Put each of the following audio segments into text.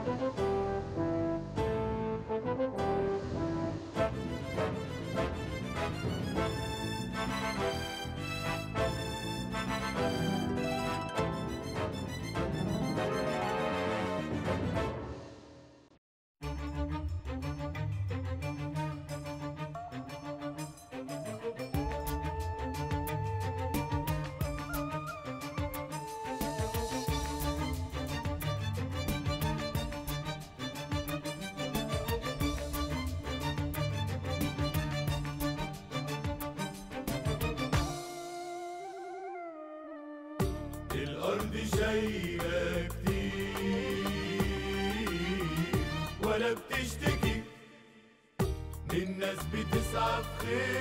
الأرض شايلة كتير ولا بتشتكي من ناس بتسعى في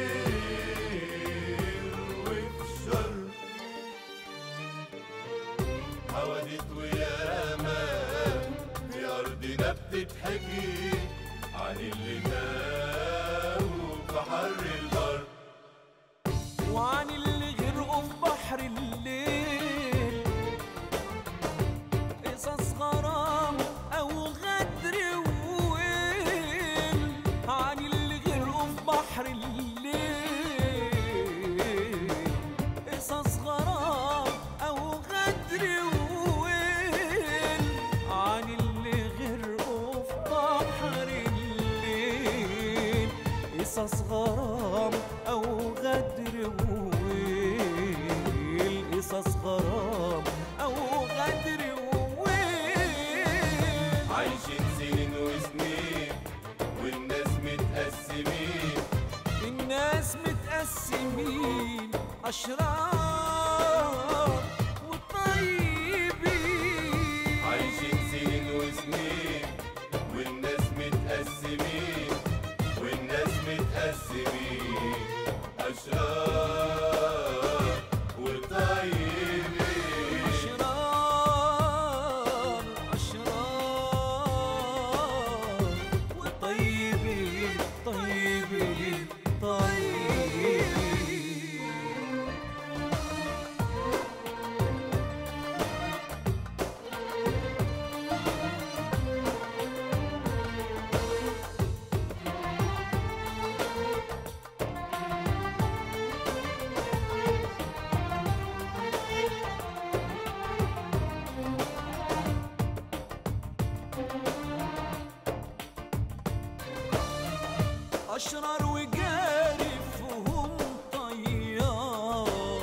خير وفي شر حوادث وياما في أرضنا بتتحكي عن اللي تاهوا في حر البر وعن اللي غرقوا في بحر الليل قصص غرام او غدر وويل عن اللي غرقوا في بحر الليل قصص غرام او غدر وويل عن اللي غرقوا في بحر الليل قصص غرام او غدر وويل قصص غرام او غدر وويل عايشين سنين وسنين والناس متقسمين الناس متقسمين أشرار وطيبين عايشين سنين وسنين والناس متقسمين والناس متقسمين أشرار وطيبين أشرار أشرار وطيبين طيبين طيبين أشرار وجارف وهم طيار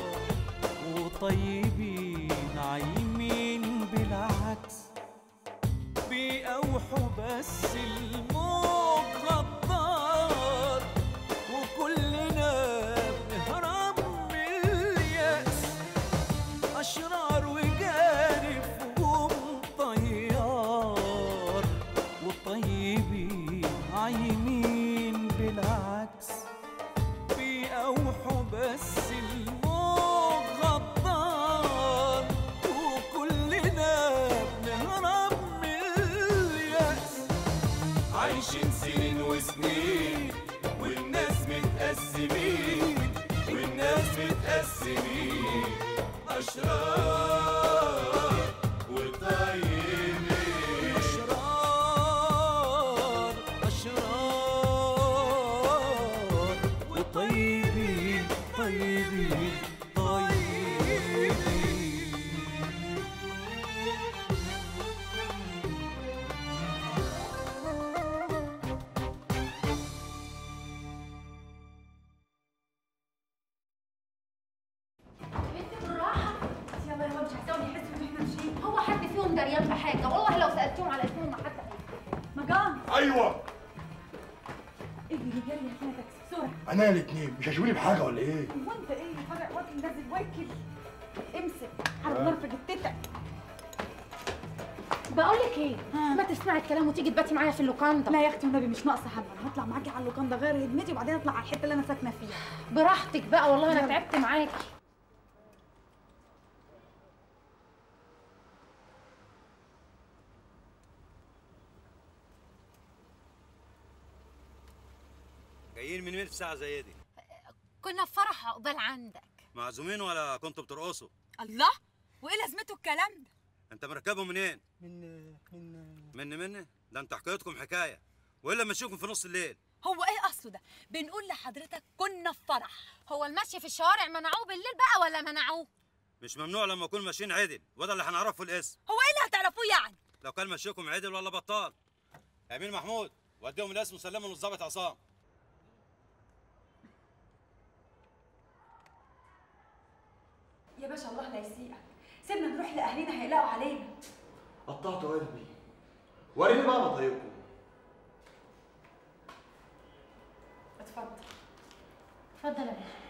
وطيبين عايمين بالعكس بيقوحوا بس الموج غدار وكلنا بنهرب من اليأس أشرار وجارف وهم طيار وطيبين عايمين بالعكس بيقوحوا بس الموج غدار وكلنا بنهرب من اليأس عايشين سنين وسنين والناس متقسمين والناس متقسمين أشرار وطيبين أشرار أشرار وطيبين طيبين طيبين بنت بالراحة يلا يلا مش هيساوي يحسوا ان احنا ماشيين هو حد فيهم دريان بحاجة والله لو سألتهم على اسمهم ما حد هيعرف. مجان ايوه اجري جري هات لنا تاكسي بسرعه انا الاثنين مش هشوفني بحاجه ولا ايه هو انت ايه فرع واكل نازل واكل امسك عرض نار في جتتك بقول لك ايه ما تسمعي الكلام وتيجي تباتي معايا في اللوكاندا لا يا اختي والنبي مش ناقصه حبه انا هطلع معاكي على اللوكاندا غير هدمتي وبعدين اطلع على الحته اللي انا ساكنه فيها براحتك بقى والله انا تعبت معاكي جايين من مين في ساعة زي دي؟ كنا في فرح عقبال عندك معزومين ولا كنتوا بترقصوا؟ الله وايه لازمته الكلام ده انت مركبه منين؟ من من مني مني ده انت حكايتكم حكايه والا مشيكم في نص الليل هو ايه اصله ده بنقول لحضرتك كنا في فرح هو المشي في الشوارع منعوه بالليل بقى ولا منعوه مش ممنوع لما نكون ماشيين عدل وده اللي هنعرفه الاسم هو ايه اللي هتعرفوه يعني لو كان مشيكم عدل ولا بطال امين محمود وديهم الاسم وسلموا للظابط عصام يا باشا الله لا يسيئك سيبنا نروح لاهلنا هيقلقوا علينا قطعت قلبي وريني بقى بطريقكم اتفضل اتفضل يا باشا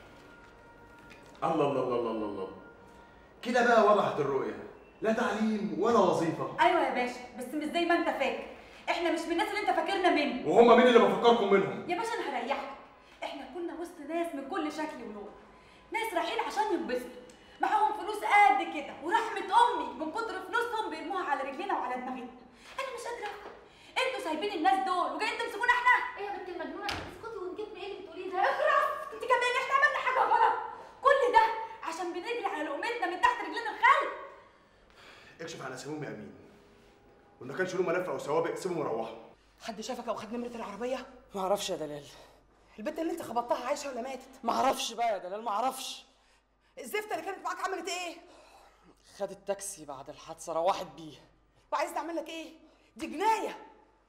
الله الله الله الله الله الله كده بقى وضحت الرؤية لا تعليم ولا وظيفة ايوه يا باشا بس مش زي ما انت فاكر احنا مش من الناس اللي انت فاكرنا منه وهما مين اللي بفكركم منهم؟ يا باشا انا هريحك احنا كنا وسط ناس من كل شكل ولون ناس رايحين عشان ينبسطوا معاهم فلوس قد كده ورحمة امي من كتر فلوسهم بيرموها على رجلينا وعلى دماغنا انا مش قادرة افهم انتوا سايبين الناس دول وجايين تمسكونا احنا ايه يا بنت المجنونه اسكتي ونجيب ايه اللي بتقوليه ده اخرس انت كمان احنا عملنا حاجة غلط كل ده عشان بنجري على لقمتنا من تحت رجلنا الخلق اكشف على اساميهم يا امين وإن كانش له ملف أو سوابق سيبهم يروحوا حد شافك او خد نمره العربيه ما اعرفش يا دلال البنت اللي انت خبطتها عايشه ولا ماتت ما اعرفش بقى يا دلال ما اعرفش الزفته اللي كانت معاك عملت ايه خدت تاكسي بعد الحادثه روحت بيه وعايز تعمل لك ايه دي جنايه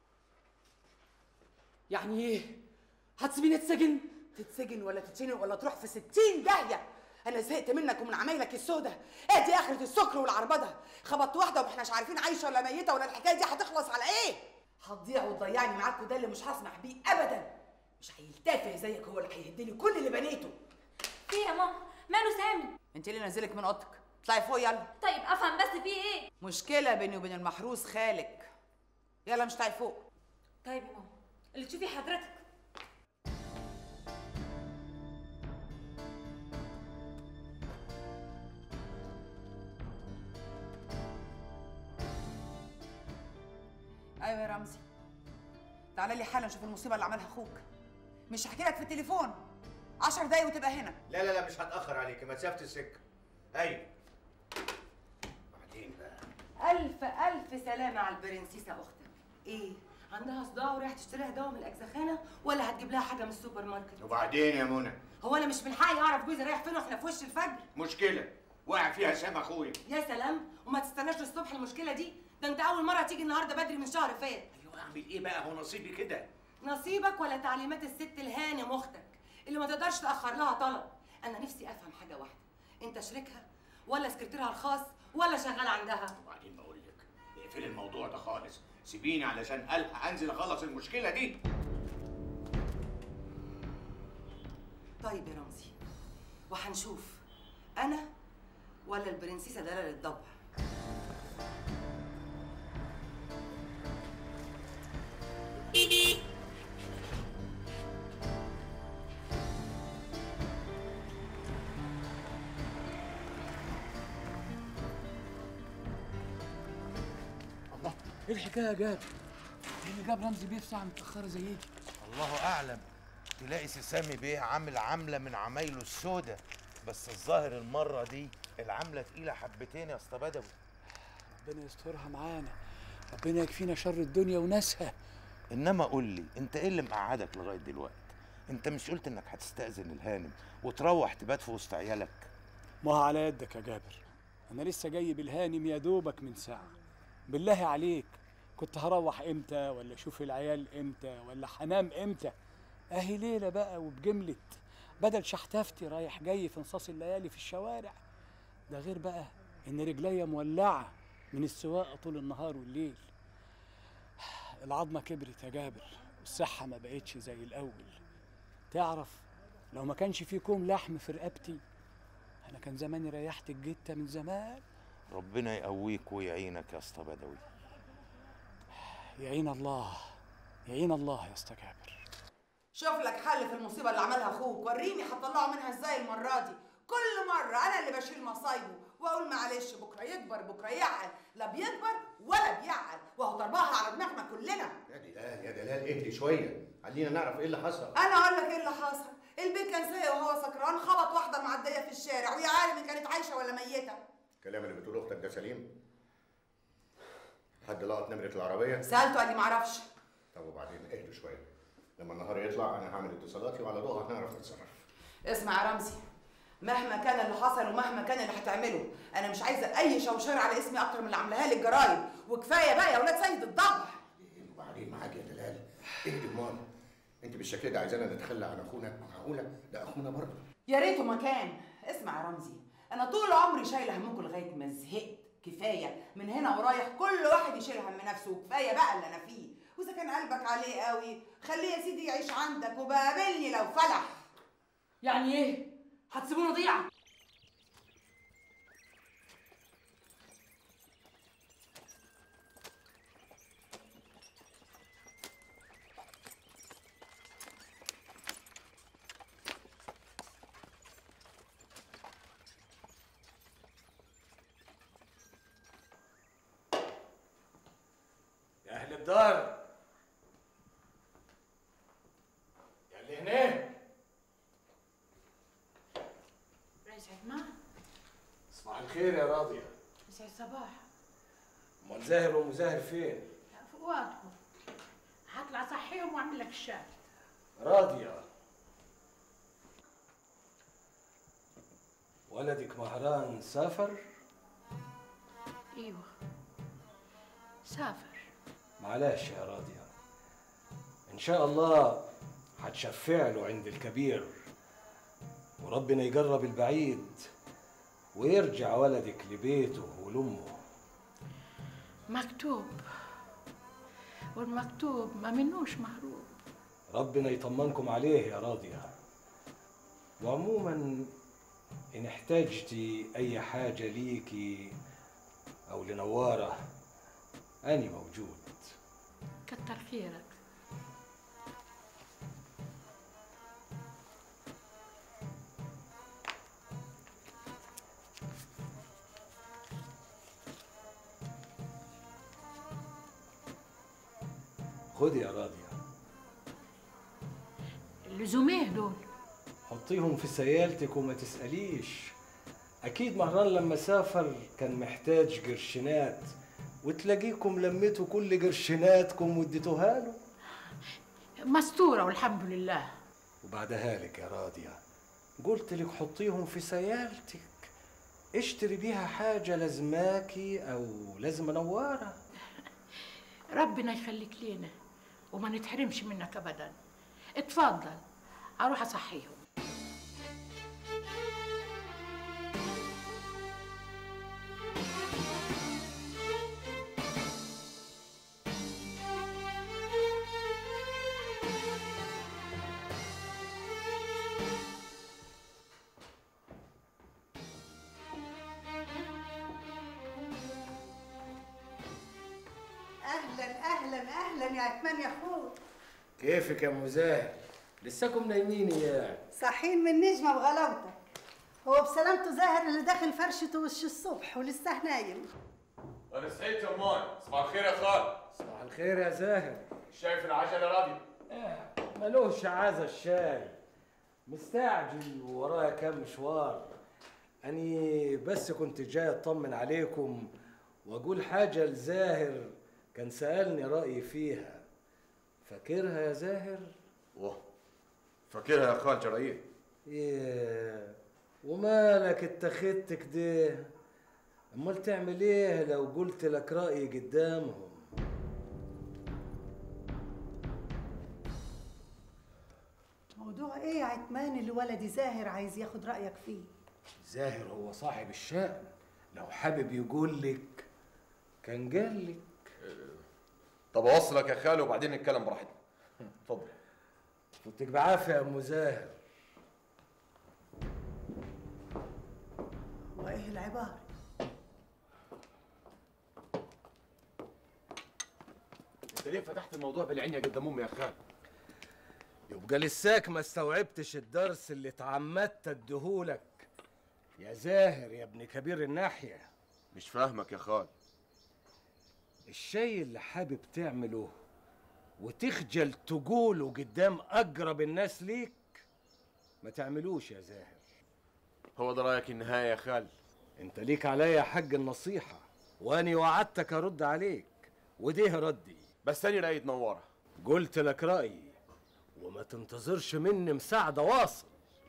يعني ايه هتسيبيني اتسجن تتسجن ولا تتشنق ولا تروح في ستين داهيه انا زهقت منك ومن عمايلك السودة ادي اخرة السكر والعربده خبطت واحده وما احناش عارفين عايشه ولا ميته ولا الحكايه دي هتخلص على ايه هتضيع وتضيعني معاك وده اللي مش هسمح بيه ابدا مش هيلتفه زيك هو اللي هيهدلي كل اللي بنيته في يا ماما ماله سامي انت اللي نازلك من اوضتك اطلعي فوق يلا طيب افهم بس في ايه مشكله بيني وبين المحروس خالك يلا مش طالع فوق طيب يا ماما اللي تشوفي حضرتك ايوه يا رمزي تعالى لي حالا شوف المصيبه اللي عملها اخوك مش هحكي لك في التليفون عشر دقايق وتبقى هنا لا لا لا مش هتأخر عليك مسافة السكة أيوة بعدين بقى ألف ألف سلامة على البرنسيسة أختك إيه؟ عندها صداع ورايح تشتريها دواء من الأجزخانة ولا هتجيب لها حاجة من السوبر ماركت؟ وبعدين يا منى هو أنا مش من حقي أعرف جوزي رايح فين وإحنا في وش الفجر؟ مشكلة وقع فيها سام أخويا يا سلام وما تستناش للصبح المشكلة دي ده أنت أول مرة تيجي النهاردة بدري من شهر فات أيوة أعمل إيه بقى هو نصيبي كده نصيبك ولا تعليمات الست الهانم أختك اللي ما تقدرش تأخر لها طلب أنا نفسي أفهم حاجة واحدة أنت شريكها ولا سكرتيرها الخاص ولا شغال عندها؟ وبعدين بقول لك اقفلي الموضوع ده خالص سيبيني علشان ألحق أنزل أخلص المشكلة دي طيب يا رمزي وهنشوف انا ولا البرنسيسه دلال الضبع الله ايه الحكايه يا جاب؟ ايه اللي جاب رمزي بيه في ساعه متاخره زي دي؟ الله اعلم تلاقي سامي بيه عامل عامله من عمايله السودة بس الظاهر المره دي العامله تقيله حبتين يا اسطى بدوي ربنا يسترها معانا ربنا يكفينا شر الدنيا وناسها انما قول لي انت ايه اللي مقعدك لغايه دلوقتي انت مش قلت انك هتستأذن الهانم وتروح تبات في وسط عيالك ما هو على يدك يا جابر انا لسه جاي بالهانم يا دوبك من ساعه بالله عليك كنت هروح امتى ولا اشوف العيال امتى ولا هنام امتى اهي ليله بقى وبجمله بدل شحتفتي رايح جاي في نصاص الليالي في الشوارع ده غير بقى ان رجليا مولعه من السواقه طول النهار والليل العظمه كبرت يا جابر والصحه ما بقتش زي الاول تعرف لو ما كانش في كوم لحم في رقبتي انا كان زماني ريحت الجته من زمان ربنا يقويك ويعينك يا اسطى بدوي يعين الله يعين الله يا اسطى جابر شوف لك حل في المصيبه اللي عملها اخوك وريني هتطلعه منها ازاي المره دي كل مره انا اللي بشيل مصايبه واقول معلش بكره يكبر بكره يعقل لا بيكبر ولا بيعقل وهو ضربها على دماغنا كلنا يا دلال يا دلال اهدي شوية خلينا نعرف إيه اللي حصل انا اقول لك ايه اللي حصل البيت كان سايق وهو سكران خبط واحده معديه في الشارع ويا عالم ان كانت عايشه ولا ميته الكلام اللي بتقوله أختك ده سليم حد لقط نمره العربيه سالته قال لي معرفش طب وبعدين اهدوا شويه لما النهار يطلع انا هعمل اتصالاتي وعلى ضوءها هنعرف نتصرف اسمع يا رمزي مهما كان اللي حصل ومهما كان اللي هتعمله انا مش عايزه اي شوشره على اسمي اكتر من اللي عاملاها لي الجرايد وكفايه بقى يا اولاد سيد الضبع وبعدين معاك يا دلال اهدي امال انت بالشكل ده عايزانا نتخلى عن اخونا معقوله ده اخونا برضه يا ريته ما كان اسمع يا رمزي انا طول عمري شايله همكم لغايه ما زهقت كفايه من هنا ورايح كل واحد يشيل هم نفسه وكفايه بقى اللي انا فيه واذا كان قلبك عليه قوي خليه يا سيدي يعيش عندك وبقابلني لو فلح يعني ايه هتسيبونا ضيعه يا اهل الدار يا اللي هناك رئيس عثمان صباح الخير يا راضيه يسعد صباح امال زاهر ومزاهر فين فؤادكم هطلع صحيهم واعمل لك الشاي راضيه ولدك مهران سافر ايوه سافر معلش يا راضيه ان شاء الله هتشفع له عند الكبير وربنا يجرب البعيد ويرجع ولدك لبيته ولامه مكتوب والمكتوب ما منوش مهروب ربنا يطمنكم عليه يا راضية وعموما إن احتاجتي أي حاجة ليكي أو لنوارة أنا موجود كتر خيرك خدي يا راضية اللزوميه دول حطيهم في سيالتك وما تسأليش أكيد مهران لما سافر كان محتاج قرشينات وتلاقيكم لميتوا كل قرشيناتكم واديتوها له مستوره والحمد لله وبعدها لك يا راضية قلت لك حطيهم في سيالتك اشتري بيها حاجة لازماكي أو لازم نوارة ربنا يخليك لينا وما نتحرمش منك ابدا اتفضل اروح اصحيهم اهلا اهلا اهلا يا عثمان يا اخوي كيفك يا مزاهر لساكم نايمين يعني صاحيين من نجمه بغلاوتك هو بسلامته زاهر اللي داخل فرشته وش الصبح ولسه نايم انا صحيت يا مان صباح الخير يا خال صباح الخير يا زاهر شايف العجله راضيه ملوش عازة الشاي مستعجل وورايا كام مشوار أني بس كنت جاي أطمن عليكم وأقول حاجة لزاهر كان سألني رأيي فيها فاكرها يا زاهر؟ اوه فاكرها يا خال جرايه إيه ومالك اتخذت كده امال تعمل ايه لو قلت لك رأيي قدامهم موضوع ايه يا عثمان اللي ولدي زاهر عايز ياخد رايك فيه زاهر هو صاحب الشأن لو حابب يقول لك كان قال لك طب اوصلك يا خالي وبعدين نتكلم براحتنا اتفضل فوتك بعافية يا ام زاهر وايه العباره انت ليه فتحت الموضوع بالعنية قدام امي يا خال يبقى لساك ما استوعبتش الدرس اللي اتعمدت اديهولك يا زاهر يا ابن كبير الناحية مش فاهمك يا خال الشيء اللي حابب تعمله وتخجل تقوله قدام أقرب الناس ليك ما تعملوش يا زاهر هو ده رايك النهايه يا خال انت ليك عليا حق النصيحة واني وعدتك ارد عليك وديه ردي بس تاني رايد نواره قلت لك رأيي وما تنتظرش مني مساعدة واصل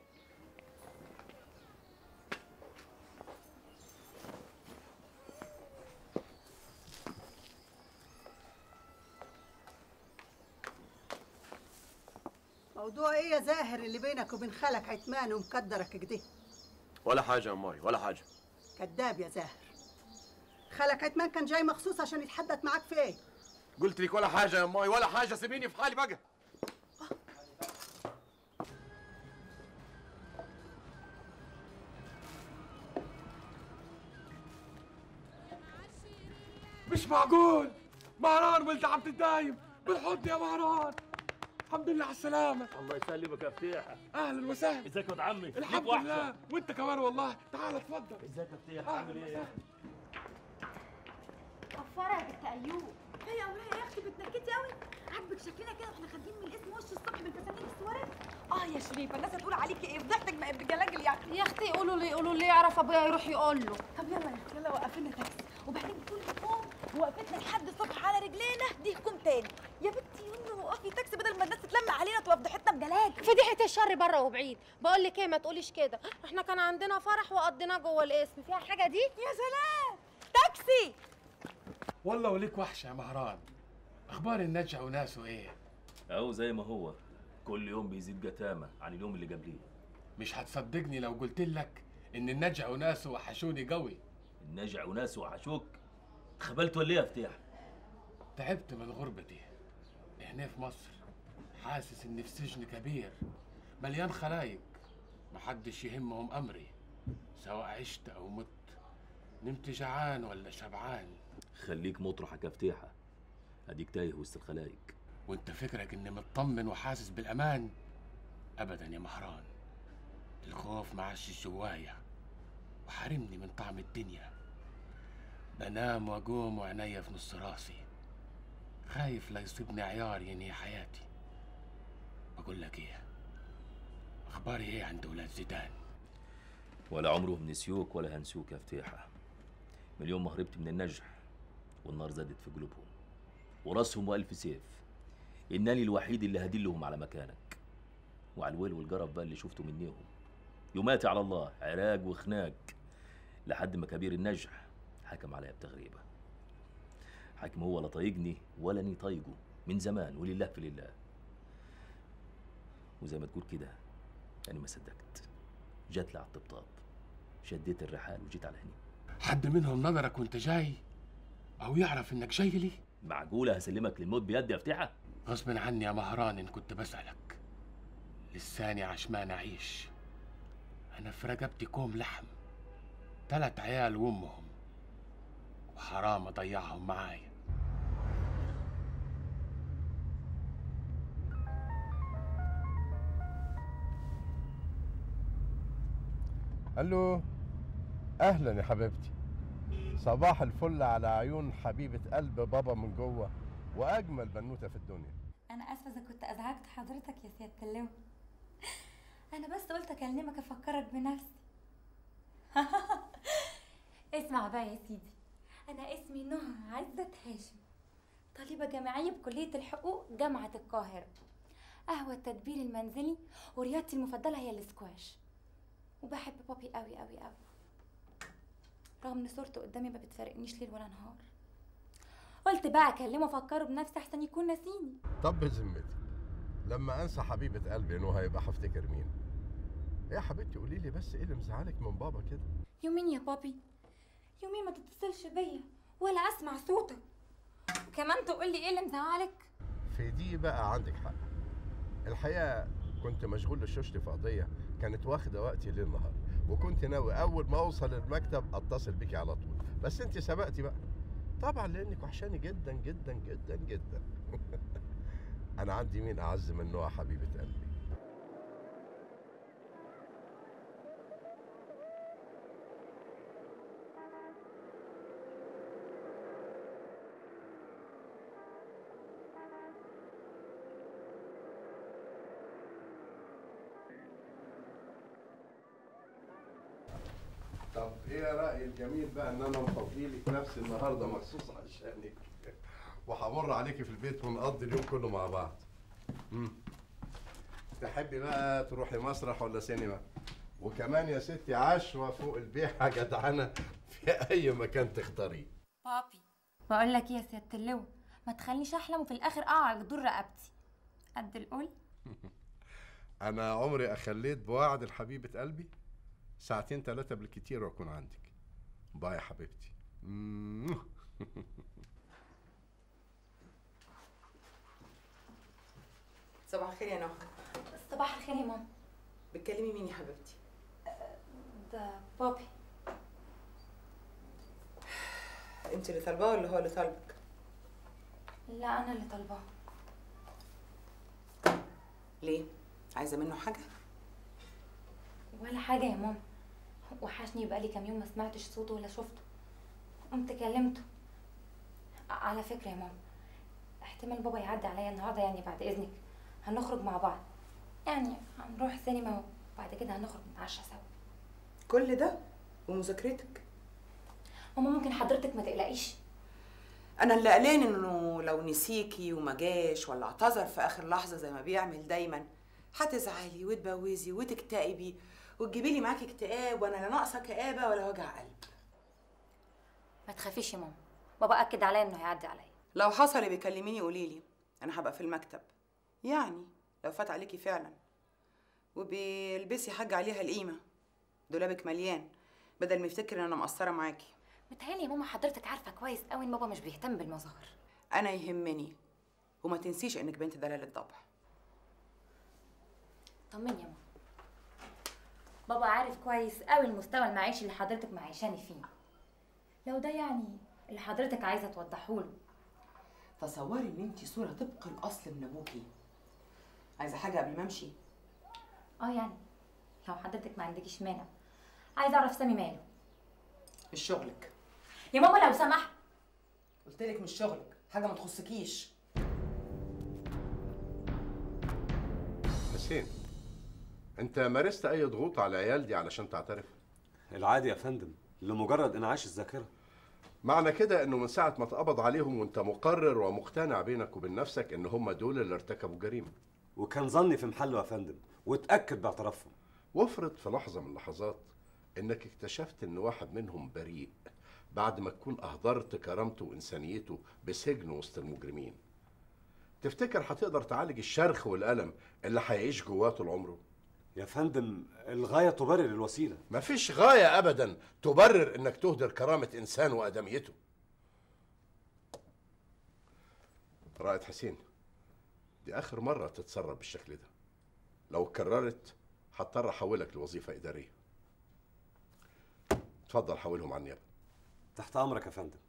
موضوع ايه يا زاهر اللي بينك وبين خالك عتمان ومقدرك كده ولا حاجه يا ماي ولا حاجه كذاب يا زاهر خالك عتمان كان جاي مخصوص عشان يتحدث معاك في ايه قلت لك ولا حاجه يا ماي ولا حاجه سيبيني في حالي بقى مش معقول مهران ولد عبد الدايم بالحضن يا مهران الحمد لله على السلامة الله يسلمك يا فتيحة أهلا وسهلا ازيك يا ولد عمي الحمد ليك وحشة. لله وأنت كمان والله تعال اتفضل ازيك يا فتيحة عامل ايه كفاره يا بنت ايوب هي يا أولاد يا اختي بتنكتي قوي عاجبك شكلنا كده واحنا خارجين من الاسم وش الصبح بالفساتين السواري اه يا شريفه الناس هتقول عليكي ايه فضحتك بقت بجلاجل يعني يا اختي قولوا لي قولوا لي يعرف ابويا يروح يقول له طب يلا يا اختي يلا وقفنا تاكسي وبعدين كل يوم وقفتنا لحد الصبح على رجلينا دي يكون تاني يا بنتي يلا وقفي تاكسي بدل ما الناس تتلم علينا تبقى فضحتنا بجلاجل فضيحة الشر بره وبعيد بقول لك ايه ما تقوليش كده احنا كان عندنا فرح وقضيناه جوه الاسم فيها حاجه دي يا سلام تاكسي والله وليك وحشة يا مهران أخبار النجع وناسه إيه؟ اهو زي ما هو كل يوم بيزيد جتامة عن اليوم اللي قبليه مش هتصدقني لو قلت لك إن النجع وناسه وحشوني قوي النجع وناس وحشوك اتخبلت ولا ايه يا فتيحة تعبت من غربتي هنا في مصر حاسس إني في سجن كبير مليان خلايق محدش يهمهم أمري سواء عشت أو مت نمت جعان ولا شبعان خليك مطرحك يا فتيحة اديك تايه وسط الخلايق وانت فكرك اني مطمن وحاسس بالامان ابدا يا مهران الخوف معشش جوايا وحارمني من طعم الدنيا بنام واقوم وعينيا في نص راسي خايف لا يصيبني عيار ينهي حياتي بقول لك ايه اخباري ايه عند ولاد زيدان ولا عمرهم نسيوك ولا هنسوك يا فتيحة من يوم ما هربت من النجح والنار زادت في قلوبهم وراسهم وألف سيف إنني الوحيد اللي هدلهم على مكانك وعلى الويل والجرف بقى اللي شفته منيهم يوماتي على الله عراج وخناق لحد ما كبير النجح حكم عليا بتغريبة حاكم هو لا طايقني ولا ني طايقه من زمان ولله في لله وزي ما تقول كده أنا ما صدقت جات لي على الطبطاب شديت الرحال وجيت على هني حد منهم نظرك وانت جاي او يعرف انك جاي لي معقولة هسلمك للموت بيدي يا فتيحة غصب عني يا مهران ان كنت بسألك لساني عشمان اعيش انا في رقبتي كوم لحم تلات عيال وامهم وحرام اضيعهم معايا الو اهلا يا حبيبتي صباح الفل على عيون حبيبه قلب بابا من جوه واجمل بنوته في الدنيا انا اسفه اذا كنت ازعجت حضرتك يا سياده اللواء انا بس قلت اكلمك افكرك بنفسي اسمع بقى يا سيدي انا اسمي نهى عزت هاشم طالبه جامعيه بكليه الحقوق جامعه القاهره قهوه التدبير المنزلي ورياضتي المفضله هي الاسكواش وبحب بابي قوي قوي قوي رغم ان صورته قدامي ما بتفارقنيش ليل ولا نهار قلت بقى اكلمه افكره بنفسي احسن يكون ناسيني طب بذمتك لما انسى حبيبه قلبي نهى يبقى هفتكر مين إيه يا حبيبتي قولي لي بس ايه اللي مزعلك من بابا كده يومين يا بابي يومين ما تتصلش بيا ولا اسمع صوتك وكمان تقول لي ايه اللي مزعلك في دي بقى عندك حق الحقيقه كنت مشغول لشوشتي في قضيه كانت واخده وقتي ليل نهار وكنت ناوي اول ما اوصل المكتب اتصل بيكي على طول بس انت سبقتي بقى طبعا لانك وحشاني جدا جدا جدا جدا انا عندي مين اعز من نوع حبيبه قلبي طب ايه راي الجميل بقى ان انا مفضي لك نفسي النهارده مخصوص عشانك وهمر عليكي في البيت ونقضي اليوم كله مع بعض مم. تحبي بقى تروحي مسرح ولا سينما وكمان يا ستي عشوة فوق البيحة جدعنة في أي مكان تختاريه بابي بقول لك ايه يا سياده اللواء ما تخلينيش احلم وفي الاخر اقع على جدور رقبتي قد القول أنا عمري أخليت بوعد الحبيبة قلبي ساعتين ثلاثة بالكتير وأكون عندك باي يا حبيبتي مم. صباح الخير يا نهى صباح الخير يا ماما بتكلمي مين يا حبيبتي ده بابي انت اللي طالباه ولا هو اللي طالبك لا انا اللي طالباه ليه عايزه منه حاجه ولا حاجه يا ماما وحشني بقالي كام يوم ما سمعتش صوته ولا شفته قمت كلمته على فكره يا ماما احتمال بابا يعدي عليا النهارده يعني بعد اذنك هنخرج مع بعض يعني هنروح سينما وبعد كده هنخرج نتعشى سوا كل ده ومذاكرتك ماما ممكن حضرتك ما تقلقيش انا اللي قلقان انه لو نسيكي وما جاش ولا اعتذر في اخر لحظه زي ما بيعمل دايما هتزعلي وتبوزي وتكتئبي وتجيبي لي معاكي اكتئاب وانا لا ناقصه كآبه ولا وجع قلب ما تخافيش يا ماما بابا اكد عليا انه هيعدي عليا لو حصل بيكلميني قولي لي انا هبقى في المكتب يعني لو فات عليكي فعلا وبيلبسي حاجه عليها القيمه دولابك مليان بدل ما يفتكر ان انا مقصره معاكي متهيألي يا ماما حضرتك عارفه كويس قوي ان بابا مش بيهتم بالمظاهر انا يهمني وما تنسيش انك بنت دلال الضبع طمني يا ماما بابا عارف كويس قوي المستوى المعيشي اللي حضرتك معيشاني فيه لو ده يعني اللي حضرتك عايزه توضحه له تصوري ان انت صوره طبق الاصل من ابوكي عايزه حاجه قبل ما امشي اه يعني لو حضرتك ما عندكيش مانع عايزه اعرف سامي ماله مش شغلك يا ماما لو سمحت قلت لك مش شغلك حاجه ما تخصكيش حسين انت مارست اي ضغوط على العيال دي علشان تعترف العادي يا فندم لمجرد انعاش الذاكره معنى كده انه من ساعه ما اتقبض عليهم وانت مقرر ومقتنع بينك وبين نفسك ان هم دول اللي ارتكبوا جريمه وكان ظني في محله يا فندم واتاكد باعترافهم وافرض في لحظه من اللحظات انك اكتشفت ان واحد منهم بريء بعد ما تكون اهدرت كرامته وانسانيته بسجن وسط المجرمين تفتكر هتقدر تعالج الشرخ والالم اللي هيعيش جواه طول عمره يا فندم الغايه تبرر الوسيله مفيش غايه ابدا تبرر انك تهدر كرامه انسان وادميته رائد حسين دي اخر مره تتصرف بالشكل ده لو اتكررت هضطر احولك لوظيفه اداريه اتفضل حولهم على النيابه تحت امرك يا فندم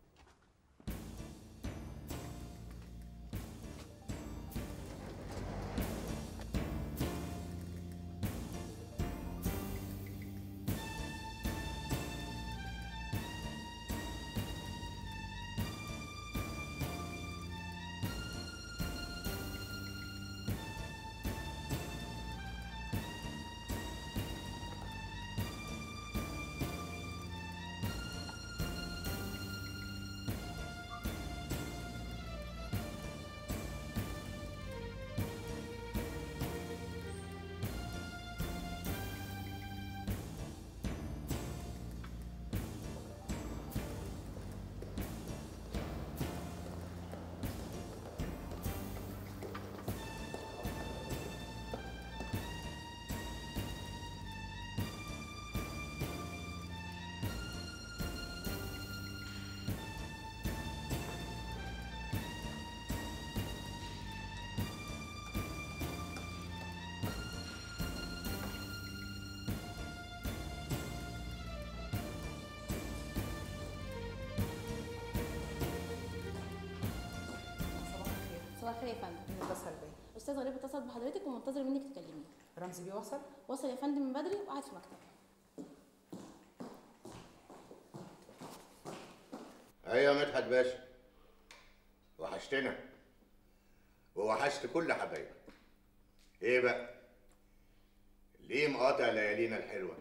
صباح الخير يا فندم اتصل بيا استاذ غريب اتصل بحضرتك ومنتظر منك تكلميه رمزي بيه وصل وصل يا فندم من بدري وقاعد في مكتبه ايوه يا مدحت باشا وحشتنا ووحشت كل حبايبك ايه بقى ليه مقاطع ليالينا الحلوه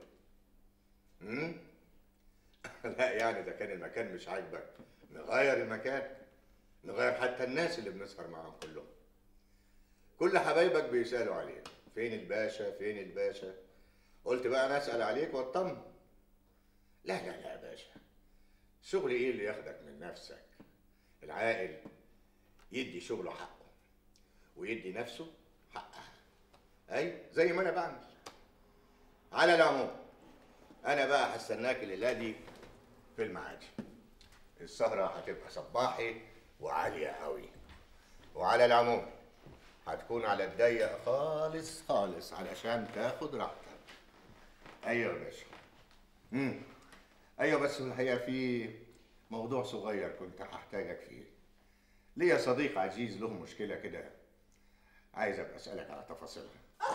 امم لا يعني ده كان المكان مش عاجبك نغير المكان نغير حتى الناس اللي بنسهر معاهم كلهم كل حبايبك بيسالوا عليك فين الباشا فين الباشا قلت بقى انا اسال عليك واطمن لا لا لا يا باشا شغل ايه اللي ياخدك من نفسك العاقل يدي شغله حقه ويدي نفسه حقها اي زي ما انا بعمل على العموم انا بقى هستناك الليله دي في المعادي السهره هتبقى صباحي وعاليه قوي وعلى العموم هتكون على الضيق خالص خالص علشان تاخد راحتك ايوه يا باشا امم ايوه بس الحقيقه في موضوع صغير كنت هحتاجك فيه ليا صديق عزيز له مشكله كده عايز ابقى اسالك على تفاصيلها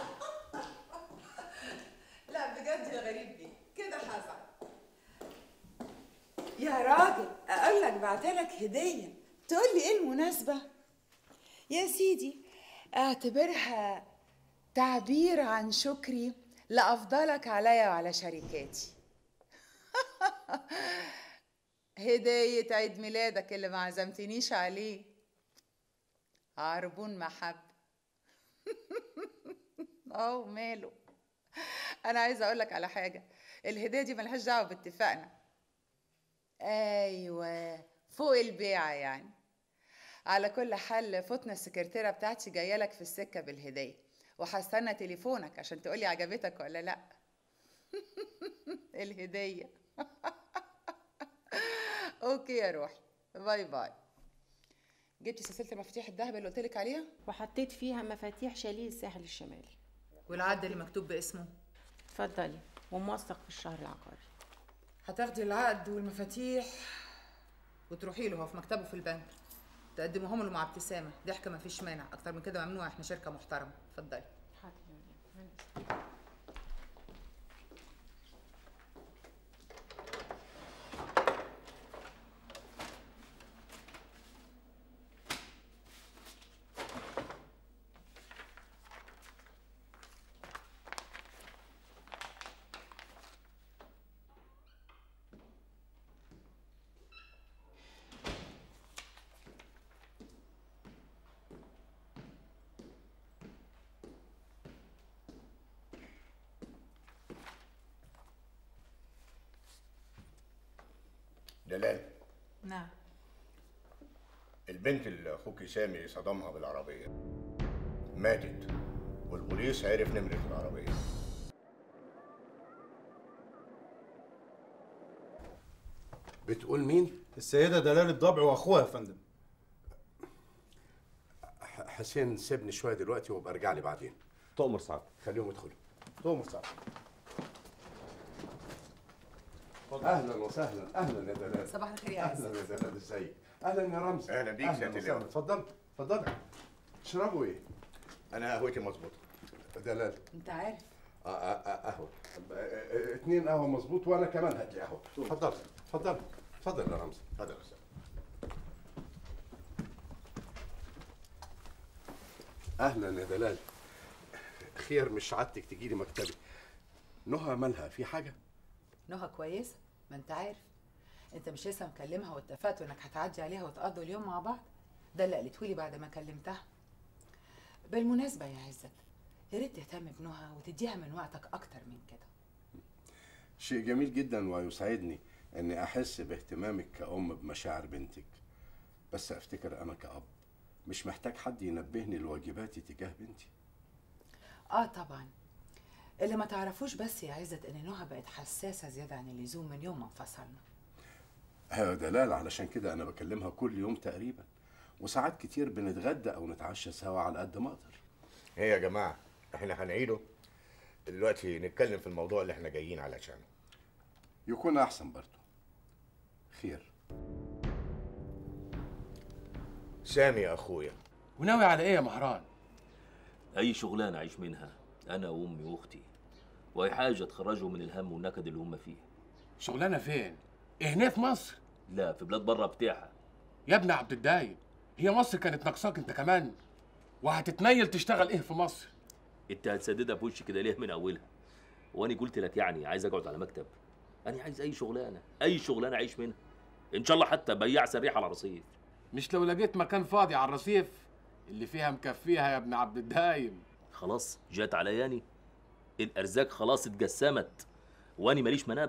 لا بجد يا غريب دي كده هزعل يا راجل اقول لك بعتلك هديه تقول لي ايه المناسبه يا سيدي اعتبرها تعبير عن شكري لأفضلك عليا وعلى شركاتي هدية عيد ميلادك اللي ما عزمتنيش عليه عربون محب اه ماله انا عايزه اقول لك على حاجه الهديه دي ملهاش دعوه باتفاقنا ايوه فوق البيعه يعني على كل حال فتنة السكرتيرة بتاعتي جاية لك في السكة بالهدية وهستنى تليفونك عشان تقولي عجبتك ولا لا الهدية اوكي يا روحي باي باي جبتي سلسلة المفاتيح الذهب اللي قلتلك عليها وحطيت فيها مفاتيح شاليه الساحل الشمالي والعقد اللي مكتوب باسمه اتفضلي وموثق في الشهر العقاري هتاخدي العقد والمفاتيح وتروحي له هو في مكتبه في البنك تقدمهم له مع ابتسامه ضحكه ما فيش مانع اكتر من كده ممنوع احنا شركه محترمه اتفضلي دلال نعم البنت اللي اخوك سامي صدمها بالعربيه ماتت والبوليس عرف نمره العربيه بتقول مين؟ السيدة دلال الضبع واخوها يا فندم ح- حسين سيبني شويه دلوقتي وابقى ارجع لي بعدين تؤمر سعد خليهم يدخلوا تؤمر سعد اهلا وسهلا اهلا يا دلال صباح الخير يا اهلا عزت. يا دلال ازيك اهلا يا رمزي أهلا بيك اهلا سيادة وسهلا اللواء. اتفضل اتفضل تشربوا ايه؟ انا قهوتي مظبوطه دلال انت عارف آه، آه، آه، قهوه آه، آه، آه، اتنين قهوه مظبوط وانا كمان هات لي قهوه اتفضل اتفضل اتفضل يا رمزي اتفضل يا أستاذ. اهلا يا دلال خير مش عادتك تجي لي مكتبي نهى مالها في حاجه نهى كويسه ما انت عارف انت مش لسه مكلمها واتفقتوا انك هتعدي عليها وتقضوا اليوم مع بعض ده اللي قالته لي بعد ما كلمتها بالمناسبه يا عزت يا ريت تهتم بنهى وتديها من وقتك اكتر من كده شيء جميل جدا ويسعدني اني احس باهتمامك كأم بمشاعر بنتك بس افتكر انا كأب مش محتاج حد ينبهني لواجباتي تجاه بنتي اه طبعا اللي ما تعرفوش بس يا عزت ان نهى بقت حساسه زياده عن اللزوم من يوم ما انفصلنا ايوه دلال علشان كده انا بكلمها كل يوم تقريبا وساعات كتير بنتغدى او نتعشى سوا على قد ما اقدر ايه يا جماعه احنا هنعيده دلوقتي نتكلم في الموضوع اللي احنا جايين علشانه يكون احسن برضه خير سامي اخويا وناوي على ايه يا مهران اي شغلانه اعيش منها انا وامي واختي واي حاجه تخرجهم من الهم والنكد اللي هم فيه شغلانه فين إيه هنا في مصر لا في بلاد بره بتاعها يا ابن عبد الدايم هي مصر كانت ناقصاك انت كمان وهتتنيل تشتغل ايه في مصر انت هتسددها في وشي كده ليه من اولها وانا قلت لك يعني عايز اقعد على مكتب انا عايز اي شغلانه اي شغلانه اعيش منها ان شاء الله حتى بياع سريح على رصيف مش لو لقيت مكان فاضي على الرصيف اللي فيها مكفيها يا ابن عبد الدايم خلاص جات على ياني الارزاق خلاص اتجسمت واني ماليش مناب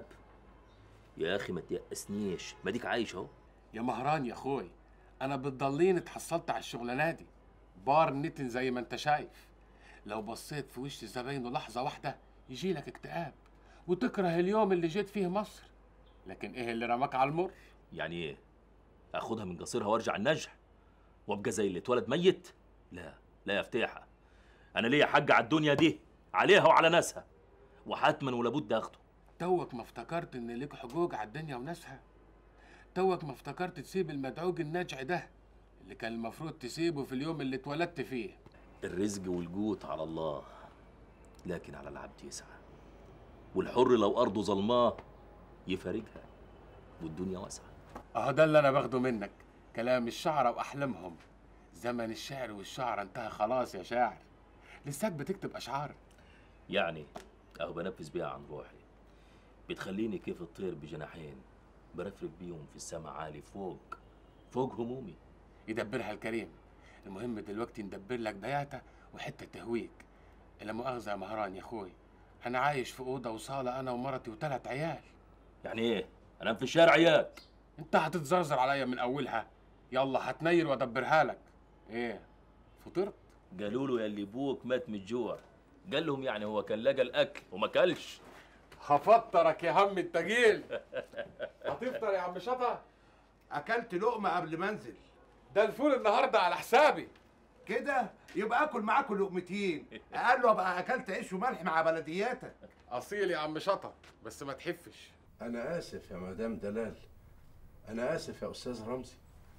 يا اخي ما تيأسنيش ما ديك عايش اهو يا مهران يا اخوي انا بتضليني اتحصلت على الشغلانه دي بار نتن زي ما انت شايف لو بصيت في وش زباينه لحظه واحده يجي لك اكتئاب وتكره اليوم اللي جيت فيه مصر لكن ايه اللي رماك على المر يعني ايه اخدها من قصيرها وارجع النجح وابقى زي اللي اتولد ميت لا لا يا فتيحه انا ليا حق على الدنيا دي عليها وعلى ناسها وحتما ولابد اخده توك ما افتكرت ان ليك حقوق على الدنيا وناسها توك ما افتكرت تسيب المدعوج النجع ده اللي كان المفروض تسيبه في اليوم اللي اتولدت فيه الرزق والجوت على الله لكن على العبد يسعى والحر لو ارضه ظلماه يفارقها والدنيا واسعه اهو ده اللي انا باخده منك كلام الشعراء واحلامهم زمن الشعر والشعر انتهى خلاص يا شاعر لساك بتكتب اشعار يعني اهو بنفذ بيها عن روحي بتخليني كيف الطير بجناحين برفرف بيهم في السما عالي فوق فوق همومي يدبرها الكريم المهم دلوقتي ندبر لك بياتة وحتة تهويك لا مؤاخذة يا مهران يا اخوي انا عايش في اوضة وصالة انا ومرتي وثلاث عيال يعني ايه انام في الشارع عيال انت هتتزرزر عليا من اولها يلا هتنير وادبرها لك ايه فطرت قالوا له يا اللي ابوك مات من الجوع قال لهم يعني هو كان لقى الاكل وما كلش هفطرك يا هم التجيل هتفطر يا عم شطة اكلت لقمه قبل ما انزل ده الفول النهارده على حسابي كده يبقى اكل معاكم لقمتين اقل له ابقى اكلت عيش وملح مع بلدياتك اصيل يا عم شطة بس ما تحفش أنا آسف يا مدام دلال أنا آسف يا أستاذ رمزي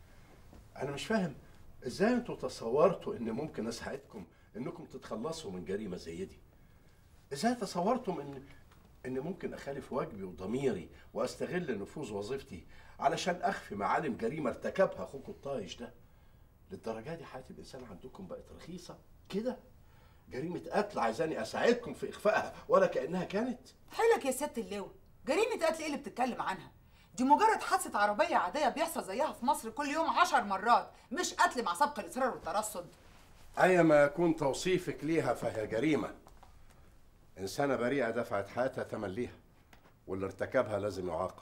أنا مش فاهم إزاي أنتوا تصورتوا إن ممكن أساعدكم إنكم تتخلصوا من جريمة زي دي إزاي تصورتم إن إن ممكن أخالف واجبي وضميري وأستغل نفوذ وظيفتي علشان أخفي معالم جريمة ارتكبها أخوكم الطايش ده للدرجة دي حياة الإنسان عندكم بقت رخيصة كده جريمة قتل عايزاني أساعدكم في إخفائها ولا كأنها كانت حيلك يا ست اللواء جريمة قتل ايه اللي بتتكلم عنها؟ دي مجرد حادثة عربية عادية بيحصل زيها في مصر كل يوم عشر مرات مش قتل مع سبق الإصرار والترصد أيما يكون توصيفك ليها فهي جريمة إنسانة بريئة دفعت حياتها ثمن ليها واللي ارتكبها لازم يعاقب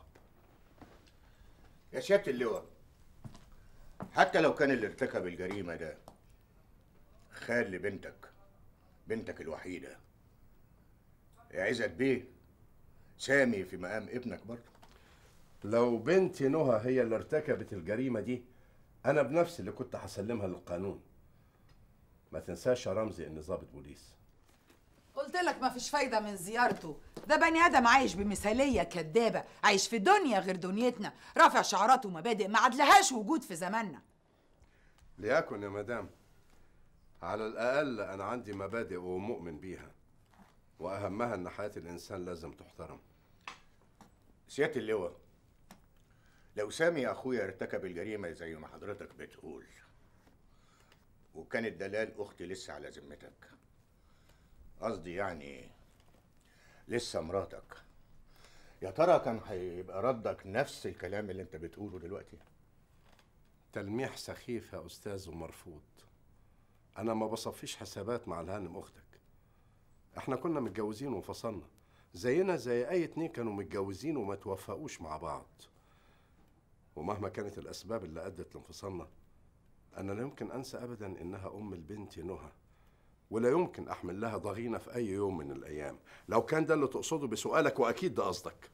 يا سيادة اللواء حتى لو كان اللي ارتكب الجريمة ده خال لبنتك بنتك الوحيدة يا عزت بيه سامي في مقام ابنك برضه لو بنتي نهى هي اللي ارتكبت الجريمة دي أنا بنفسي اللي كنت هسلمها للقانون ما تنساش يا رمزي إني ضابط بوليس قلت لك ما فيش فايدة من زيارته ده بني آدم عايش بمثالية كدابة عايش في دنيا غير دنيتنا رافع شعارات ومبادئ ما عدلهاش وجود في زماننا ليكن يا مدام على الأقل أنا عندي مبادئ ومؤمن بيها وأهمها إن حياة الإنسان لازم تحترم سيادة اللواء لو سامي أخويا ارتكب الجريمة زي ما حضرتك بتقول وكانت دلال أختي لسه على ذمتك قصدي يعني لسه مراتك يا ترى كان هيبقى ردك نفس الكلام اللي انت بتقوله دلوقتي تلميح سخيف يا أستاذ ومرفوض أنا ما بصفيش حسابات مع الهانم أختك إحنا كنا متجوزين وانفصلنا زينا زي أي اتنين كانوا متجوزين وما توفقوش مع بعض ومهما كانت الأسباب اللي أدت لانفصالنا أنا لا يمكن أنسى أبدا إنها أم البنت نهى ولا يمكن أحمل لها ضغينة في أي يوم من الأيام لو كان ده اللي تقصده بسؤالك وأكيد ده قصدك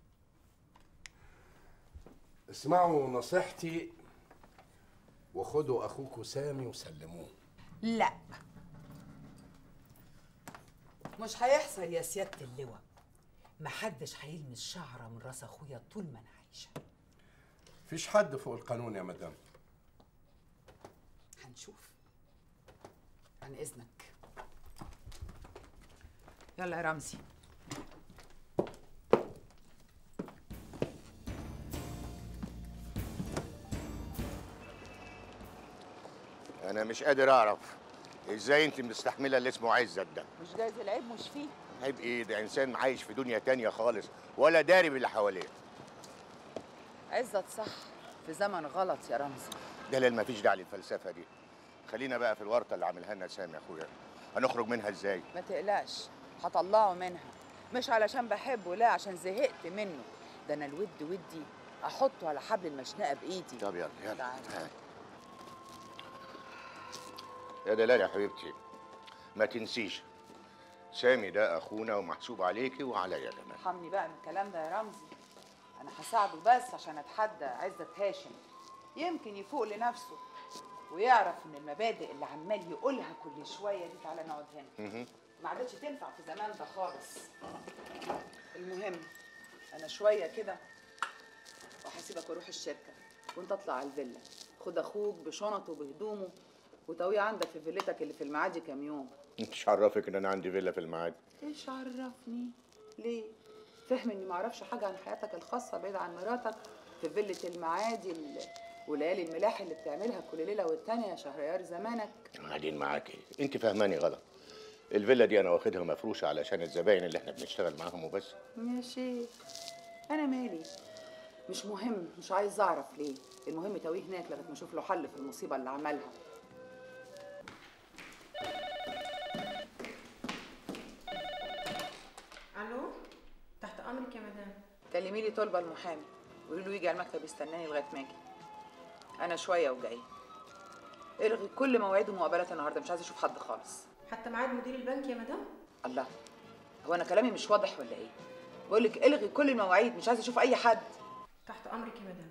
اسمعوا نصيحتي وخدوا أخوكوا سامي وسلموه لا مش هيحصل يا سيادة اللواء محدش هيلمس شعرة من راس أخويا طول ما أنا عايشة فيش حد فوق القانون يا مدام هنشوف عن إذنك يلا يا رمزي انا مش قادر اعرف ازاي انت مستحمله اللي اسمه عزت ده مش جايز العيب مش فيه عيب ايه ده انسان عايش في دنيا تانية خالص ولا داري باللي حواليه عزت صح في زمن غلط يا رمزي دلال مفيش داعي للفلسفه دي خلينا بقى في الورطه اللي عاملها لنا سامي يا اخويا هنخرج منها ازاي ما تقلقش هطلعه منها مش علشان بحبه لا عشان زهقت منه ده انا الود ودي احطه على حبل المشنقه بايدي طب يلا يلا تعال. تعال. يا دلال يا حبيبتي ما تنسيش سامي ده اخونا ومحسوب عليكي وعليا كمان ارحمني بقى من الكلام ده يا رمزي انا هساعده بس عشان اتحدى عزت هاشم يمكن يفوق لنفسه ويعرف ان المبادئ اللي عمال يقولها كل شويه دي تعالى نقعد هنا مهم. ما عادتش تنفع في زمان ده خالص المهم انا شويه كده وهسيبك واروح الشركه وانت اطلع على الفيلا خد اخوك بشنطه بهدومه وتويه عندك في فيلتك اللي في المعادي كام يوم مش عرفك ان انا عندي فيلا في المعادي ايش عرفني ليه فهم اني ما اعرفش حاجه عن حياتك الخاصه بعيد عن مراتك في فيلة المعادي ال- وليالي الملاح اللي بتعملها كل ليله والتانيه يا شهريار زمانك قاعدين معاكي انت فاهماني غلط الفيلا دي انا واخدها مفروشه علشان الزباين اللي احنا بنشتغل معاهم وبس يا شيخ انا مالي مش مهم مش عايز اعرف ليه المهم تويه هناك لغايه ما اشوف له حل في المصيبه اللي عملها الو تحت امرك يا مدام كلمي لي طلبه المحامي قولي له يجي على المكتب يستناني لغايه ما اجي انا شويه وجاي الغي كل مواعيد ومقابلات النهارده مش عايزه اشوف حد خالص حتى ميعاد مدير البنك يا مدام الله هو انا كلامي مش واضح ولا ايه بقول لك الغي كل المواعيد مش عايزه اشوف اي حد تحت امرك يا مدام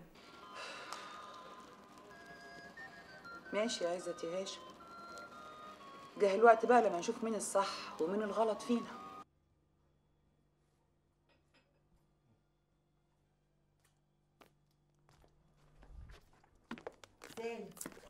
ماشي يا عزت يا هاشم جه الوقت بقى لما نشوف مين الصح ومين الغلط فينا سالم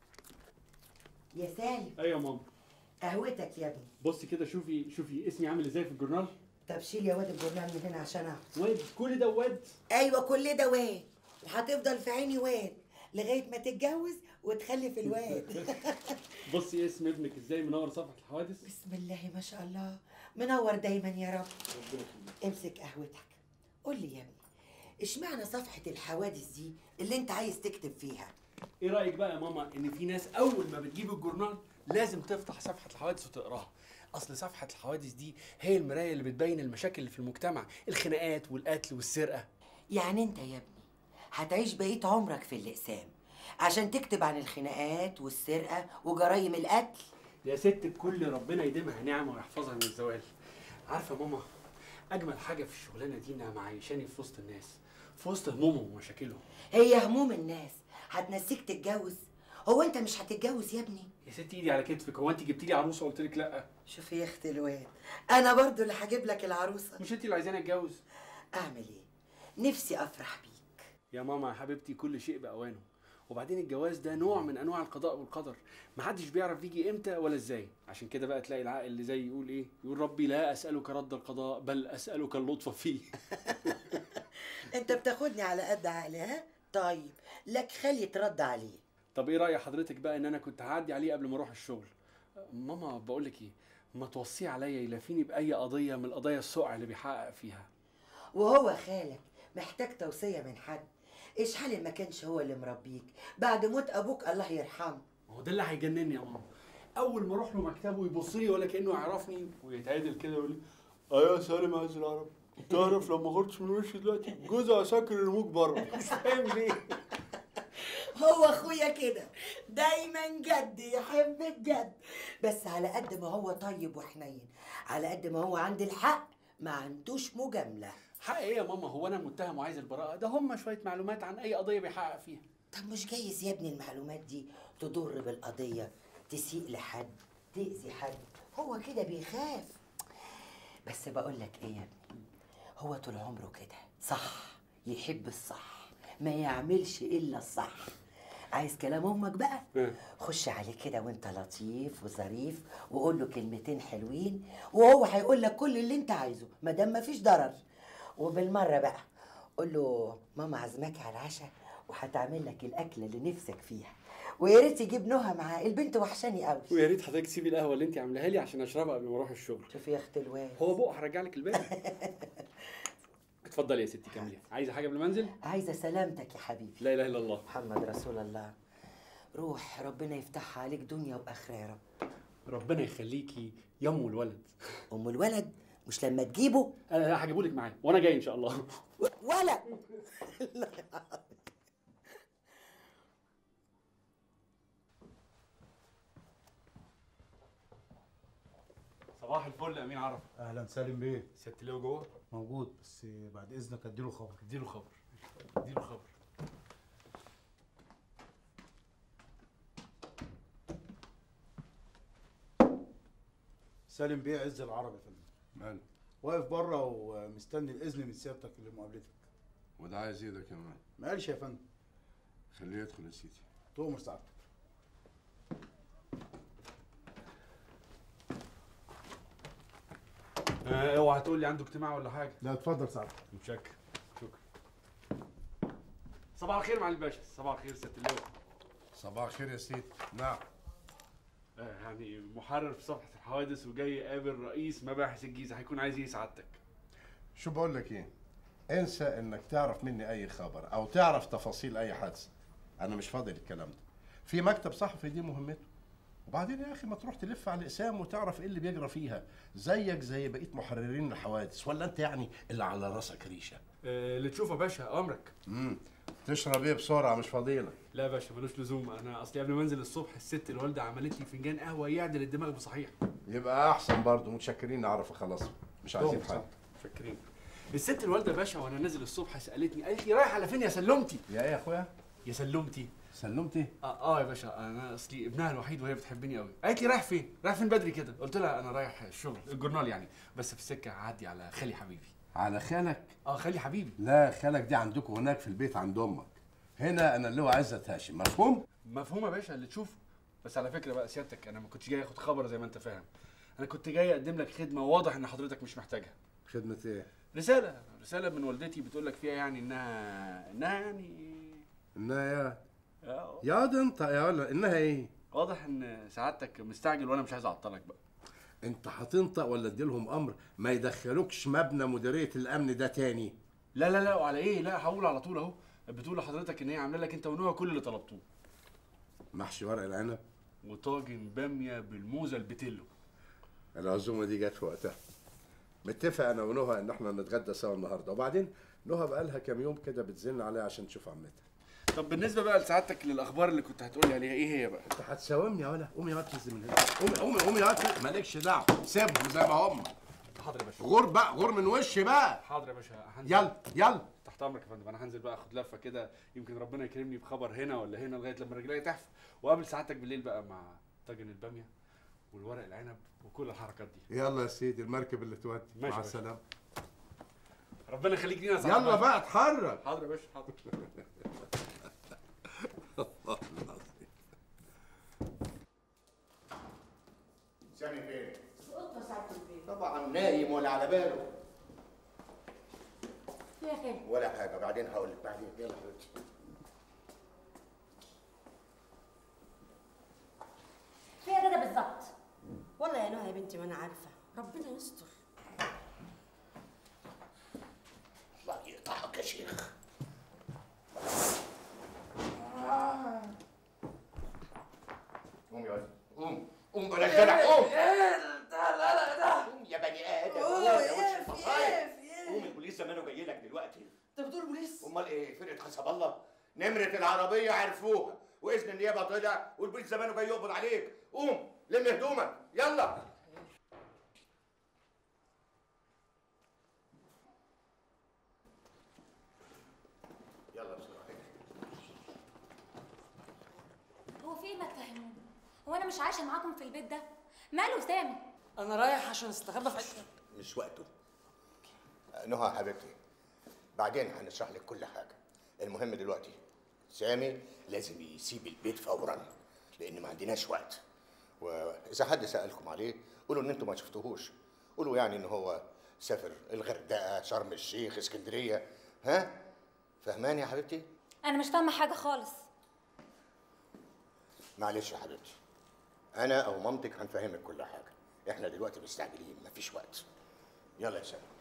يا سالم ايوه يا ماما قهوتك يا ابني بصي كده شوفي شوفي اسمي عامل ازاي في الجورنال طب شيل يا واد الجورنال من هنا عشان اعرف واد كل ده واد ايوه كل ده واد وهتفضل في عيني واد لغايه ما تتجوز وتخلف الواد بصي اسم ابنك ازاي منور صفحه الحوادث بسم الله ما شاء الله منور دايما يا رب ربنا يخليك امسك قهوتك قول لي يا ابني اشمعنى صفحه الحوادث دي اللي انت عايز تكتب فيها ايه رايك بقى يا ماما ان في ناس اول ما بتجيب الجورنال لازم تفتح صفحه الحوادث وتقراها اصل صفحه الحوادث دي هي المرايه اللي بتبين المشاكل اللي في المجتمع الخناقات والقتل والسرقه يعني انت يا ابني هتعيش بقية عمرك في الأقسام عشان تكتب عن الخناقات والسرقة وجرايم القتل يا ست الكل ربنا يديمها نعمه ويحفظها من الزوال عارفه يا ماما اجمل حاجه في الشغلانه دي انها معيشاني في وسط الناس في وسط همومهم ومشاكلهم هي هموم الناس هتنسيك تتجوز هو انت مش هتتجوز يا ابني يا ست ايدي على كتفك هو انت جبتي لي عروسه وقلت لك لا شوفي يا اختي الواد انا برضو اللي هجيب لك العروسه مش انت اللي عايزاني اتجوز اعمل ايه نفسي افرح بيك يا ماما يا حبيبتي كل شيء باوانه وبعدين الجواز ده نوع من انواع القضاء والقدر محدش بيعرف يجي امتى ولا ازاي عشان كده بقى تلاقي العاقل اللي زي يقول ايه يقول ربي لا اسالك رد القضاء بل اسالك اللطف فيه انت بتاخدني على قد عقلي ها طيب لك خلي ترد عليه طب ايه راي حضرتك بقى ان انا كنت هعدي عليه قبل ما اروح الشغل ماما بقول لك ايه ما توصيه عليا يلافيني باي قضيه من القضايا السقع اللي بيحقق فيها وهو خالك محتاج توصيه من حد ايش حال ما كانش هو اللي مربيك بعد موت ابوك الله يرحمه ما هو ده اللي هيجنني يا ماما اول ما اروح له مكتبه يبص لي ولا كانه يعرفني ويتعدل كده ويقول لي ايوه يا سالم عايز العرب تعرف لما غلطش من وشي دلوقتي جوزي عساكر يرموك بره مش فاهم ليه هو اخويا كده دايما جد يحب الجد بس على قد ما هو طيب وحنين على قد ما هو عند الحق ما عندوش مجامله حق ايه يا ماما هو انا متهم وعايز البراءه ده هم شويه معلومات عن اي قضيه بيحقق فيها طب مش جايز يا ابني المعلومات دي تضر بالقضيه تسيء لحد تأذي حد هو كده بيخاف بس بقول لك ايه يا ابني هو طول عمره كده صح يحب الصح ما يعملش الا الصح عايز كلام امك بقى خش عليه كده وانت لطيف وظريف وقول له كلمتين حلوين وهو هيقول لك كل اللي انت عايزه ما دام مفيش ضرر وبالمره بقى قول له ماما عزماكي على العشاء وهتعمل لك الاكله اللي نفسك فيها ويا ريت يجيب نهى معاه البنت وحشاني قوي ويا ريت حضرتك تسيبي القهوه اللي انت عاملاها لي عشان اشربها قبل ما اروح الشغل شوفي يا اخت الواد هو بقى هرجع لك الباقي اتفضلي يا ستي كملي عايزه حاجه قبل ما انزل عايزه سلامتك يا حبيبي لا اله الا الله محمد رسول الله روح ربنا يفتحها عليك دنيا واخره يا رب ربنا يخليكي يا ام الولد ام الولد مش لما تجيبه انا هجيبه لك معايا وانا جاي ان شاء الله ولا صباح الفل يا امين عرف اهلا سالم بيه سياده اللواء جوه موجود بس بعد اذنك اديله خبر اديله خبر اديله خبر سالم بيه عز العرب يا فندم ماله واقف بره ومستني الاذن من سيادتك لمقابلتك وده عايز ايه ده كمان ما قالش يا فندم خليه يدخل يا سيدي تؤمر سعادتك آه، اوعى تقول لي عنده اجتماع ولا حاجه لا اتفضل سعادتك متشكر شكرا صباح الخير معالي الباشا صباح الخير سياده اللواء صباح الخير يا سيدي نعم آه، يعني محرر في صفحه الحوادث وجاي يقابل رئيس مباحث الجيزه هيكون عايز ايه سعادتك شو بقول لك ايه انسى انك تعرف مني اي خبر او تعرف تفاصيل اي حادثه انا مش فاضي للكلام ده في مكتب صحفي دي مهمته وبعدين يا اخي ما تروح تلف على الاقسام وتعرف ايه اللي بيجرى فيها زيك زي بقيه محررين الحوادث ولا انت يعني اللي على راسك ريشه آه، اللي تشوفه يا باشا امرك امم تشرب ايه بسرعه مش فاضيلك لا يا باشا ملوش لزوم انا اصلي قبل ما انزل الصبح الست الوالده عملت لي فنجان قهوه يعدل الدماغ بصحيح يبقى احسن برضه متشكرين نعرف خلاص مش عايزين طبعا، حاجه متشكرين الست الوالده يا باشا وانا نازل الصبح سالتني قالت لي رايح على فين يا سلمتي يا ايه يا اخويا يا سلمتي سلمتي اه, آه يا باشا انا اصلي ابنها الوحيد وهي بتحبني قوي قالت لي رايح فين رايح فين بدري كده قلت لها انا رايح الشغل الجورنال يعني بس في السكه هعدي على خالي حبيبي على خالك اه خالي حبيبي لا خالك دي عندكم هناك في البيت عند امك هنا انا اللي هو عزت هاشم مفهوم مفهوم يا باشا اللي تشوفه بس على فكره بقى سيادتك انا ما كنتش جاي اخد خبر زي ما انت فاهم انا كنت جاي اقدم لك خدمه واضح ان حضرتك مش محتاجها خدمه ايه رساله رساله من والدتي بتقول لك فيها يعني انها انها يعني انها يا آه، يا ده انت يا ولا انها ايه واضح ان سعادتك مستعجل وانا مش عايز اعطلك بقى انت هتنطق ولا اديلهم امر ما يدخلوكش مبنى مديريه الامن ده تاني لا لا لا وعلى ايه لا هقول على طول اهو بتقول لحضرتك ان هي عامله لك انت ونوها كل اللي طلبتوه محشي ورق العنب وطاجن باميه بالموزه البتلو العزومه دي جت في وقتها متفق انا ونهى ان احنا نتغدى سوا النهارده وبعدين نهى بقالها كام يوم كده بتزن عليها عشان تشوف عمتها طب بالنسبه بقى لسعادتك للاخبار اللي كنت هتقولي عليها ايه هي بقى انت هتساومني يا ولا قومي يا واد تنزل من هنا قومي قومي قومي يا واد مالكش دعوه سيبهم زي ما هم حاضر يا باشا غور بقى غور من وشي بقى حاضر يا باشا هنزل يلا يلا تحت امرك يا فندم انا هنزل بقى اخد لفه كده يمكن ربنا يكرمني بخبر هنا ولا هنا لغايه لما رجلي تحف وقابل سعادتك بالليل بقى مع طاجن الباميه والورق العنب وكل الحركات دي يلا يا سيدي المركب اللي تودي ماشي مع يا باشا. السلامه ربنا يخليك لينا يا صاحبي. يلا بقى اتحرك حاضر يا باشا حاضر والله العظيم سامي فين؟ قطة ساعة البيت طبعا نايم ولا على باله يا خير ولا حاجه بعدين هقول لك بعدين يلا حبيبتي فيها ده, ده بالظبط والله يا نهى يا بنتي ما انا عارفه ربنا يستر الله يقطعك يا شيخ قوم يا ولد قوم قوم بلا جدع قوم قوم يا بني ادم قوم يا وش الفصايل قوم البوليس زمانه جاي لك دلوقتي انت بتقول بوليس امال ايه فرقه حسب الله نمره العربيه عرفوها واذن النيابه طلع والبوليس زمانه جاي يقبض عليك قوم لم هدومك يلا يلا بسرعه هو في ايه ما تفهموني هو انا مش عايشه معاكم في البيت ده ماله سامي انا رايح عشان استخبى في حته مش وقته نهى حبيبتي بعدين هنشرح لك كل حاجه المهم دلوقتي سامي لازم يسيب البيت فورا لان ما عندناش وقت واذا حد سالكم عليه قولوا ان انتم ما شفتوهوش قولوا يعني ان هو سافر الغردقه شرم الشيخ اسكندريه ها فهماني يا حبيبتي انا مش فاهمه حاجه خالص معلش يا حبيبتي انا او مامتك هنفهمك كل حاجه احنا دلوقتي مستعجلين مفيش وقت يلا يا سامي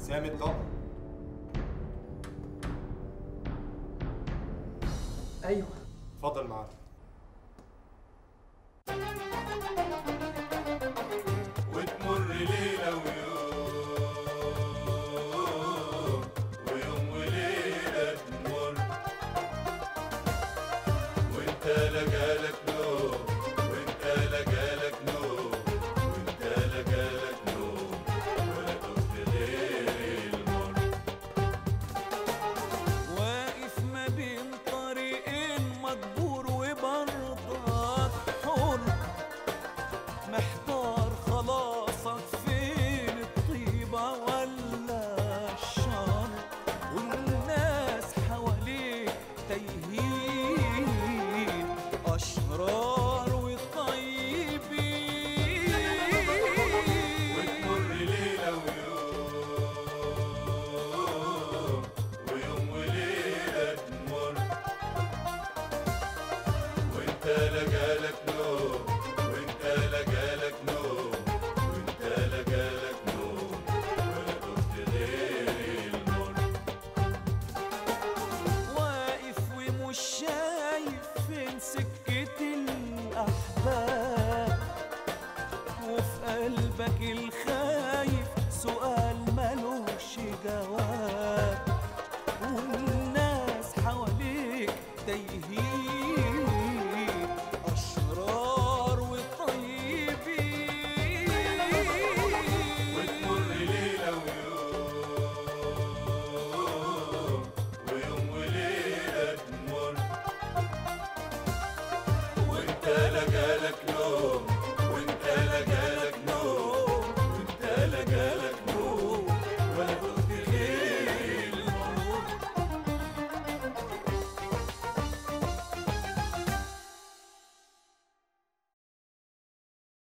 سامي طبعا ايوه اتفضل معاك وتمر ليلة ويوم ويوم وليلة تمر وانت لا جالك نوم وانت لا جالك نوم وانت لا جالك نوم ولا دقت غير المر واقف ما بين طريقين مجبور وبرضاك حر محتار خلاصك فين الطيبة ولا الشر والناس حواليك تايهين أشرار وطيبين وتمر ليلة ويوم ويوم وليلة تمر وانت لا جالك نوم وانت لا جالك نوم وانت لا جالك نوم ولا دقت غير المر واقف ومش شايف فين سكة الأحباب وفي قلبك الخايف سؤال ملوش جواب والناس حواليك تايهين أشرار وطيبين وتمر ليلة ويوم ويوم وليلة تمر وانت لا جالك